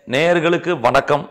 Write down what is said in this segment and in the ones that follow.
நேயர்களுக்கு வணக்கம்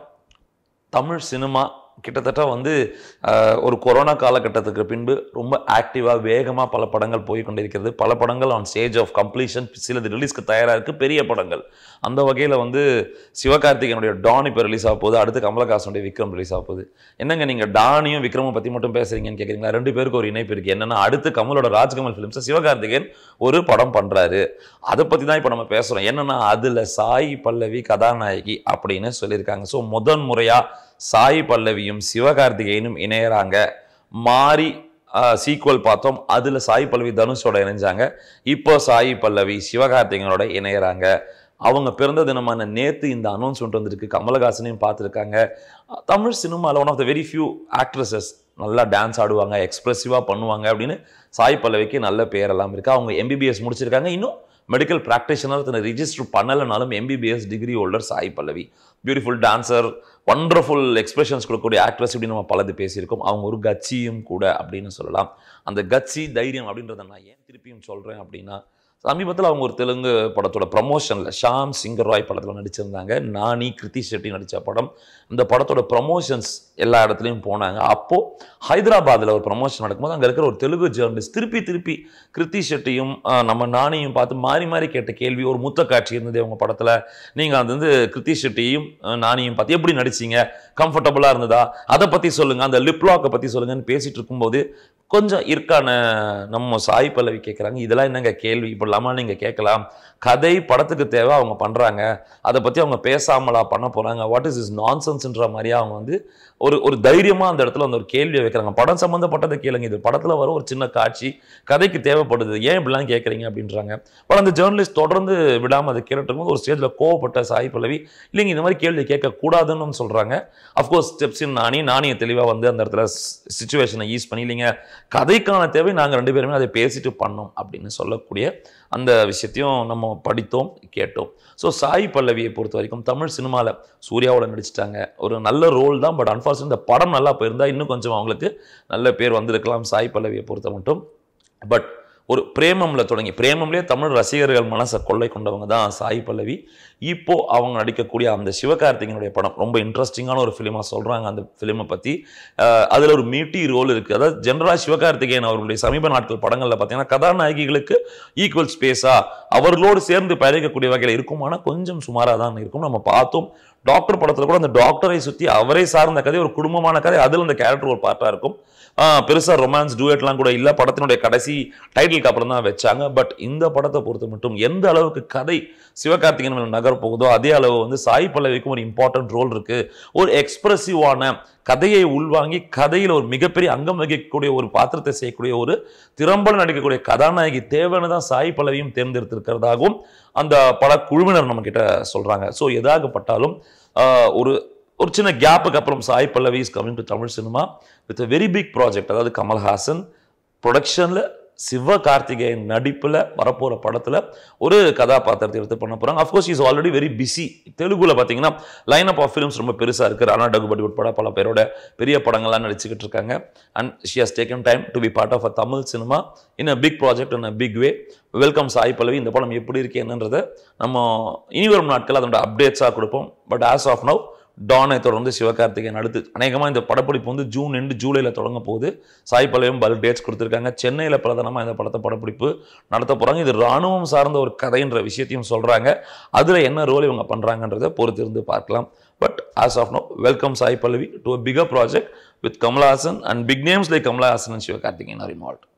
தமிழ் சினிமா கிட்டத்தட்ட வந்து அஹ், ஒரு கொரோனா காலகட்டத்துக்கு பின்பு ரொம்ப ஆக்டிவாக வேகமாக பல படங்கள் போய் கொண்டிருக்கிறது பல படங்கள் ஆன் ஸ்டேஜ் ஆஃப் கம்ப்ளீஷன் சிலது ரிலீஸ்க்கு தயாராக இருக்குது பெரிய படங்கள் அந்த வகையில் வந்து சிவகார்த்திகேயனுடைய டான் இப்போ ரிலீஸ் ஆக போகுது அடுத்து கமலஹாசனுடைய விக்ரம் ரிலீஸ் ஆக போகுது என்னங்க நீங்கள் டானியும் விக்ரமும் பற்றி மட்டும் பேசுறீங்கன்னு கேட்குறீங்களா ரெண்டு பேருக்கு ஒரு இணைப்பு இருக்குது என்னன்னா அடுத்து கமலோட ராஜ்கமல் ஃபிலிம்ஸை சிவகார்த்திகேயன் ஒரு படம் பண்ணுறாரு அதை பற்றி தான் இப்போ நம்ம பேசுகிறோம் என்னன்னா அதில் சாய் பல்லவி கதாநாயகி அப்படின்னு சொல்லியிருக்காங்க ஸோ முதன் முறையாக சாய் பல்லவியும் சிவகார்த்திகேயனும் இணையறாங்க மாறி சீக்வல் பார்த்தோம் அதில் சாய் பல்லவி தனுஷோட இணைஞ்சாங்க இப்போ சாய் பல்லவி சிவகார்த்திகேயனோட இணையறாங்க அவங்க பிறந்த தினமான நேத்து இந்த அனௌன்ஸ்மெண்ட் வந்திருக்கு கமலஹாசனையும் பார்த்துருக்காங்க தமிழ் சினிமாவில் one of the very few actresses நல்லா டான்ஸ் ஆடுவாங்க எக்ஸ்பிரசிவாக பண்ணுவாங்க அப்படின்னு சாய் பல்லவிக்கு நல்ல பேரெல்லாம் இருக்குது அவங்க எம்பிபிஎஸ் முடிச்சிருக்காங்க இன்னும் மெடிக்கல் ப்ராக்டிஷனர் தன்னை ரிஜிஸ்டர் பண்ணலைனாலும் MBBS degree holder Sai Pallavi beautiful dancer wonderful expressions கொடுக்கக்கூடிய ஆக்ட்ரஸ் இப்படி நம்ம பலது பேசியிருக்கோம் அவங்க ஒரு கட்சியும் கூட அப்படின்னு சொல்லலாம் அந்த கட்சி தைரியம் அப்படின்றத நான் ஏன் திருப்பியும் சொல்கிறேன் அப்படின்னா சமீபத்தில் அவங்க ஒரு தெலுங்கு படத்தோட ப்ரமோஷனில் ஷாம் சிங்கர் ராய் படத்தில் நடிச்சிருந்தாங்க நானி கிருத்தி ஷெட்டி நடித்த படம் இந்த படத்தோட ப்ரமோஷன்ஸ் எல்லா இடத்துலையும் போனாங்க அப்போது ஹைதராபாத்தில் ஒரு ப்ரமோஷன் நடக்கும்போது அங்கே இருக்கிற ஒரு தெலுங்கு ஜேர்னலிஸ்ட் திருப்பி திருப்பி கிருத்தி ஷெட்டியும் ஆஹ், நம்ம நானியும் பார்த்து மாறி மாறி கேட்ட கேள்வி ஒரு முத்த காட்சி இருந்தது அவங்க படத்தில் நீங்கள் அது வந்து கிருத்தி ஷெட்டியும் ஆஹ், நானியும் பார்த்து எப்படி நடிச்சீங்க கம்ஃபர்டபுளாக இருந்ததா அதை பற்றி சொல்லுங்கள் அந்த லிப்லாக்கை பற்றி சொல்லுங்கன்னு பேசிகிட்டு இருக்கும்போது கொஞ்சம் இருக்கான நம்ம சாய் பல்லவி கேட்குறாங்க இதெல்லாம் என்னங்க கேள்வி இப்படி இல்லாமல் நீங்கள் கேட்கலாம் கதை படத்துக்கு தேவை அவங்க பண்ணுறாங்க அதை பற்றி அவங்க பேசாமலா பண்ண போகிறாங்க வாட் இஸ் இஸ் நான்சென்ஸ்ன்ற மாதிரியா அவங்க வந்து ஒரு ஒரு தைரியமாக அந்த இடத்துல அந்த ஒரு கேள்வியை வைக்கிறாங்க படம் சம்மந்தப்பட்டதை கேளுங்க இது படத்தில் வர ஒரு சின்ன காட்சி கதைக்கு தேவைப்படுது ஏன் இப்படிலாம் கேட்குறீங்க அப்படின்றாங்க பட் அந்த ஜேர்னலிஸ்ட் தொடர்ந்து விடாமல் அதை கேட்டுட்டு போது ஒரு ஸ்டேஜில் கோவப்பட்ட சாய் பல்லவி இல்லைங்க இந்த மாதிரி கேள்வி கேட்கக்கூடாதுன்னு சொல்கிறாங்க அஃப்கோர்ஸ் ஸ்டெப்ஸ் இன் நானி நானியை தெளிவாக வந்து அந்த இடத்துல சுச்சுவேஷனை யூஸ் பண்ணி இல்லைங்க கதைக்கான தேவை நாங்கள் ரெண்டு பேருமே அதை பேசிட்டு பண்ணோம் அப்படின்னு சொல்லக்கூடிய அந்த விஷயத்தையும் நம்ம படித்தோம் கேட்டோம் ஸோ சாய் பல்லவியை பொறுத்த வரைக்கும் தமிழ் சினிமாவில் சூர்யாவோட நடிச்சிட்டாங்க ஒரு நல்ல ரோல் தான் பட் அன்ஃபார்ச்சுனேட் இந்த படம் நல்லா போயிருந்தா இன்னும் கொஞ்சம் அவங்களுக்கு நல்ல பேர் வந்திருக்கலாம் சாய் பல்லவியை பொறுத்த மட்டும் பட் ஒரு பிரேமம்ல தொடங்கி பிரேமம்லேயே தமிழ் ரசிகர்கள் மனசை கொள்ளை கொண்டவங்க தான் சாய் பல்லவி இப்போ அவங்க நடிக்கக்கூடிய அந்த சிவகார்த்திகனுடைய படம் ரொம்ப இன்ட்ரெஸ்டிங்கான ஒரு ஃபிலிமாக சொல்கிறாங்க அந்த ஃபிலிமை பற்றி அதில் ஒரு மீட்டி ரோல் இருக்குது அதாவது ஜென்ரலாக சிவகார்த்திகேயன் அவர்களுடைய சமீப நாட்கள் படங்களில் பார்த்தீங்கன்னா கதாநாயகிகளுக்கு ஈக்குவல் ஸ்பேஸாக அவர்களோடு சேர்ந்து பயணிக்கக்கூடிய வகையில் இருக்குமானா கொஞ்சம் சுமாராக தான் இருக்கும் நம்ம பார்த்தோம் டாக்டர் படத்தில் கூட அந்த டாக்டரை சுற்றி அவரை சார்ந்த கதை ஒரு குடும்பமான கதை அதில் அந்த கேரக்டர் ஒரு பார்ட்டாக இருக்கும் பெருசாக ரொமான்ஸ் டூயட்லாம் கூட இல்லை படத்தினுடைய கடைசி டைட்டிலுக்கு அப்புறம் தான் வச்சாங்க பட் இந்த படத்தை பொறுத்த மட்டும் எந்த அளவுக்கு கதை சிவகார்த்திகேயன் மேல நகர போகுதோ அதே அளவு வந்து சாய் பல்லவிக்கும் ஒரு இம்பார்ட்டன்ட் ரோல் இருக்கு ஒரு எக்ஸ்பிரசிவான கதையை உள்வாங்கி கதையில் ஒரு மிகப்பெரிய அங்கம் வகிக்கக்கூடிய ஒரு பாத்திரத்தை செய்யக்கூடிய ஒரு திறம்பட நடிக்கக்கூடிய கதாநாயகி தேவைன்னு தான் சாய் பல்லவியும் தேர்ந்தெடுத்திருக்கிறதாகவும் அந்த பட குழுவினர் நம்ம கிட்ட சொல்றாங்க ஸோ எதாகப்பட்டாலும் ஆஹ், ஒரு ஒரு சின்ன கேப்புக்கு அப்புறம் Sai Pallavi is coming to Tamil cinema with very big project அதாவது கமல்ஹாசன் ப்ரொடக்ஷனில் சிவகார்த்திகேயன் நடிப்பில் வரப்போகிற படத்தில் ஒரு கதாபாத்திரத்தை எடுத்து பண்ண போகிறாங்க of course is already very busy தெலுங்குல பார்த்தீங்கன்னா லைன் அப் ஆஃப் ஃபிலிம்ஸ் ரொம்ப பெருசாக இருக்குது ராணா டகுபடி உட்பட பல பேரோட பெரிய படங்கள்லாம் நடிச்சுக்கிட்டு இருக்காங்க and she has taken time to be part of a Tamil cinema in a big project in a big way welcome Sai Pallavi இந்த படம் எப்படி இருக்கு என்னன்றதை நம்ம இனி வரும் நாட்கள் அதோட அப்டேட்ஸாக கொடுப்போம் பட் ஆஸ் ஆஃப் நவ் டானை தொடர்ந்து சிவகார்த்திகேயன் அடுத்து அநேகமாக இந்த படப்பிடிப்பு வந்து ஜூன் எண்டு ஜூலையில் தொடங்க போகுது சாய் பல்லவியும் பல்க் டேட்ஸ் கொடுத்துருக்காங்க சென்னையில் பிரதானமாக இந்த படத்தை படப்பிடிப்பு நடத்த போகிறாங்க இது ராணுவம் சார்ந்த ஒரு கதைன்ற விஷயத்தையும் சொல்கிறாங்க அதில் என்ன ரோல் இவங்க பண்ணுறாங்கன்றதை பொறுத்து இருந்து பார்க்கலாம் but as of now welcome Sai Pallavi to a bigger project with Kamal Haasan and big names like Kamal Haasan and Sivakarthikeyan are involve